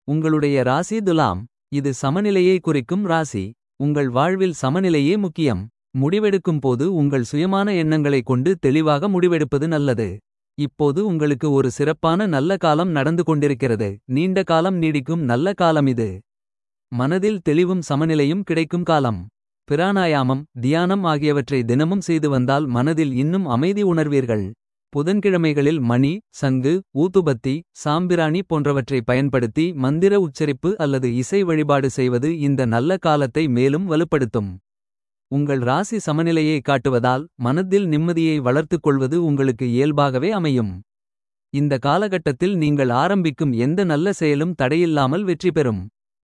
உங்களுடைய ராசி துலாம் இது சமநிலையை குறிக்கும் ராசி உங்கள் வாழ்வில் சமநிலையே முக்கியம் முடிவெடுக்கும் போது உங்கள் சுயமான எண்ணங்களைக் கொண்டு தெளிவாக முடிவெடுப்பது நல்லது இப்போது உங்களுக்கு ஒரு சிறப்பான நல்ல காலம் நடந்து கொண்டிருக்கிறது நீண்ட காலம் நீடிக்கும் நல்ல காலம் இது மனதில் தெளிவும் சமநிலையும் கிடைக்கும் காலம் பிராணாயாமம் தியானம் ஆகியவற்றை தினமும் செய்து வந்தால் மனதில் இன்னும் அமைதி உணர்வீர்கள் புதன்கிழமைகளில் மணி சங்கு ஊதுபத்தி சாம்பிராணி போன்றவற்றை பயன்படுத்தி மந்திர உச்சரிப்பு அல்லது இசை வழிபாடு செய்வது இந்த நல்ல காலத்தை மேலும் வலுப்படுத்தும் உங்கள் ராசி சமநிலையை காட்டுவதால் மனத்தில் நிம்மதியை வளர்த்துக் கொள்வது உங்களுக்கு இயல்பாகவே அமையும் இந்த காலகட்டத்தில் நீங்கள் ஆரம்பிக்கும் எந்த நல்ல செயலும் தடையில்லாமல் வெற்றி பெறும்